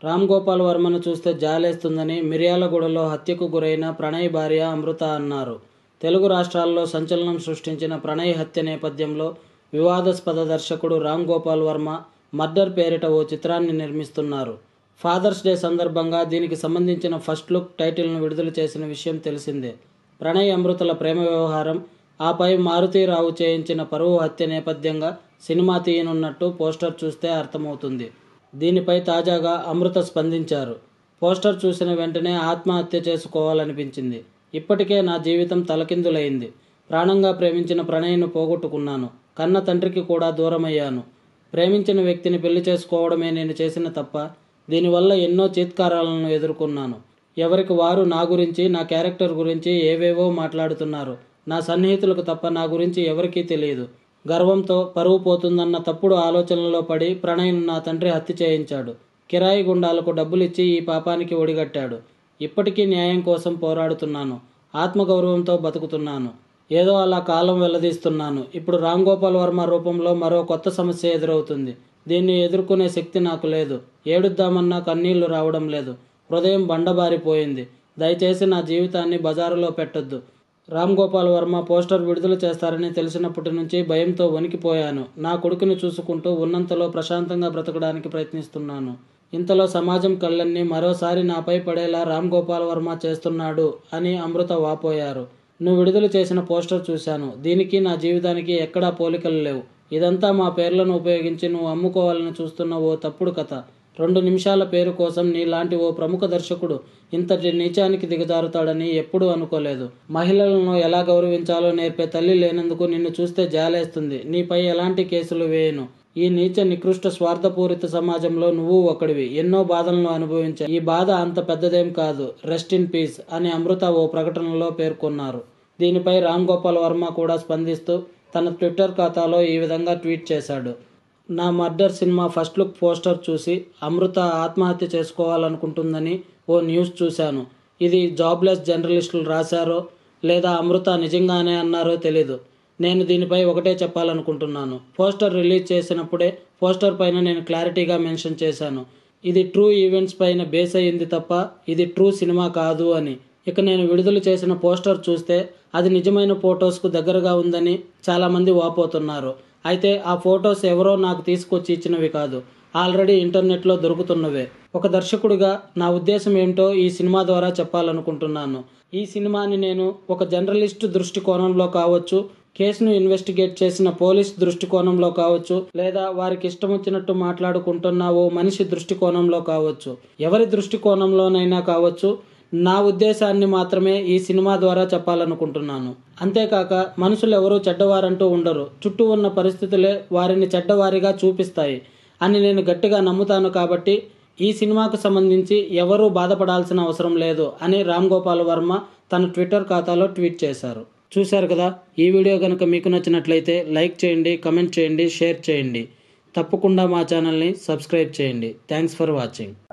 రామ్ గోపాల్ వర్మను చూస్తే జాలేస్తుందని మిర్యాలగూడలో హత్యకు గురైన ప్రణయ్ భార్య అమృత అన్నారు తెలుగు రాష్ట్రాల్లో సంచలనం సృష్టించిన ప్రణయ్ హత్య నేపథ్యంలో వివాదాస్పద దర్శకుడు రామ్ గోపాల్ వర్మ మర్డర్ పేరిట ఓ చిత్రాన్ని నిర్మిస్తున్నారు ఫాదర్స్ డే సందర్భంగా దీనికి సంబంధించిన ఫస్ట్ లుక్ టైటిల్ను విడుదల చేసిన విషయం తెలిసిందే ప్రణయ్ అమృతల ప్రేమ వ్యవహారం ఆపై మారుతీరావు చేయించిన పరువు హత్య నేపథ్యంగా సినిమా తీయనున్నట్టు పోస్టర్ చూస్తే అర్థమవుతుంది దీనిపై తాజాగా అమృత స్పందించారు పోస్టర్ చూసిన వెంటనే ఆత్మహత్య చేసుకోవాలనిపించింది ఇప్పటికే నా జీవితం తలకిందులైంది ప్రాణంగా ప్రేమించిన ప్రణయ్ను పోగొట్టుకున్నాను కన్న తండ్రికి కూడా దూరమయ్యాను ప్రేమించిన వ్యక్తిని పెళ్లి చేసుకోవడమే నేను చేసిన తప్ప దీనివల్ల ఎన్నో చీత్కారాలను ఎదుర్కొన్నాను ఎవరికి వారు నా గురించి నా క్యారెక్టర్ గురించి ఏవేవో మాట్లాడుతున్నారు నా సన్నిహితులకు తప్ప నా గురించి ఎవరికీ తెలియదు గర్వంతో పరువు పోతుందన్న తప్పుడు ఆలోచనలో పడి ప్రణయ్ను నా తండ్రి హత్య చేయించాడు కిరాయి గుండాలకు డబ్బులిచ్చి ఈ పాపానికి ఒడిగట్టాడు ఇప్పటికీ న్యాయం కోసం పోరాడుతున్నాను ఆత్మగౌరవంతో బతుకుతున్నాను ఏదో అలా కాలం వెల్లదీస్తున్నాను ఇప్పుడు రామ్ గోపాల్ వర్మ రూపంలో మరో కొత్త సమస్య ఎదురవుతుంది దీన్ని ఎదుర్కొనే శక్తి నాకు లేదు ఏడుద్దామన్నా కన్నీళ్లు రావడం లేదు హృదయం బండబారిపోయింది దయచేసి నా జీవితాన్ని బజారులో పెట్టొద్దు రామ్ గోపాల్ వర్మ పోస్టర్ విడుదల చేస్తారని తెలిసినప్పటి నుంచి భయంతో వణికిపోయాను నా కొడుకుని చూసుకుంటూ ఉన్నంతలో ప్రశాంతంగా బ్రతకడానికి ప్రయత్నిస్తున్నాను ఇంతలో సమాజం కళ్ళన్నీ మరోసారి నాపై పడేలా రామ్ గోపాల్ వర్మ చేస్తున్నాడు అని అమృత వాపోయారు నువ్వు విడుదల చేసిన పోస్టర్ చూశాను దీనికి నా జీవితానికి ఎక్కడా పోలికలు లేవు ఇదంతా మా పేర్లను ఉపయోగించి నువ్వు అమ్ముకోవాలని చూస్తున్న ఓ తప్పుడు కథ రెండు నిమిషాల పేరు కోసం నీలాంటి ఓ ప్రముఖ దర్శకుడు ఇంతటి నీచానికి దిగజారుతాడని ఎప్పుడూ అనుకోలేదు మహిళలను ఎలా గౌరవించాలో నేర్పే తల్లి లేనందుకు నిన్ను చూస్తే జాలేస్తుంది నీపై ఎలాంటి కేసులు వేయను ఈ నీచ నికృష్ట స్వార్థపూరిత సమాజంలో నువ్వు ఒకడివి ఎన్నో బాధలను అనుభవించా ఈ బాధ అంత పెద్దదేం కాదు రెస్ట్ ఇన్ పీస్ అని అమృత ఓ ప్రకటనలో పేర్కొన్నారు దీనిపై రామ్ గోపాల్ వర్మ కూడా స్పందిస్తూ తన ట్విట్టర్ ఖాతాలో ఈ విధంగా ట్వీట్ చేశాడు నా murder cinema first look poster చూసి అమృత ఆత్మహత్య చేసుకోవాలనుకుంటుందని ఓ న్యూస్ చూశాను ఇది జాబ్లెస్ జర్నలిస్టులు రాశారో లేదా అమృత నిజంగానే అన్నారో తెలీదు నేను దీనిపై ఒకటే చెప్పాలనుకుంటున్నాను పోస్టర్ రిలీజ్ చేసినప్పుడే పోస్టర్ పైన నేను క్లారిటీగా మెన్షన్ చేశాను ఇది ట్రూ ఈవెంట్స్ పైన బేస్ అయ్యింది తప్ప ఇది ట్రూ సినిమా కాదు అని ఇక నేను విడుదల చేసిన పోస్టర్ చూస్తే అది నిజమైన ఫొటోస్కు దగ్గరగా ఉందని చాలామంది వాపోతున్నారు అయితే ఆ ఫొటోస్ ఎవరో నాకు తీసుకొచ్చి ఇచ్చినవి కాదు ఆల్రెడీ ఇంటర్నెట్లో దొరుకుతున్నవే ఒక దర్శకుడిగా నా ఉద్దేశం ఏమిటో ఈ సినిమా ద్వారా చెప్పాలనుకుంటున్నాను ఈ సినిమాని నేను ఒక జర్నలిస్ట్ దృష్టికోణంలో కావచ్చు కేసును ఇన్వెస్టిగేట్ చేసిన పోలీస్ దృష్టికోణంలో కావచ్చు లేదా వారికి ఇష్టం వచ్చినట్టు మాట్లాడుకుంటున్న ఓ మనిషి దృష్టికోణంలో కావచ్చు ఎవరి దృష్టికోణంలోనైనా కావచ్చు నా ఉద్దేశాన్ని మాత్రమే ఈ సినిమా ద్వారా చెప్పాలనుకుంటున్నాను అంతేకాక మనుషులు ఎవరూ చెడ్డవారంటూ ఉండరు చుట్టూ ఉన్న పరిస్థితులే వారిని చెడ్డవారిగా చూపిస్తాయి అని నేను గట్టిగా నమ్ముతాను కాబట్టి ఈ సినిమాకు సంబంధించి ఎవరూ బాధపడాల్సిన అవసరం లేదు అని రామ్ గోపాల్ వర్మ తన ట్విట్టర్ ఖాతాలో ట్వీట్ చేశారు చూశారు కదా ఈ వీడియో కనుక మీకు నచ్చినట్లయితే లైక్ చేయండి కమెంట్ చేయండి షేర్ చేయండి తప్పకుండా మా ఛానల్ని సబ్స్క్రైబ్ చేయండి థ్యాంక్స్ ఫర్ వాచింగ్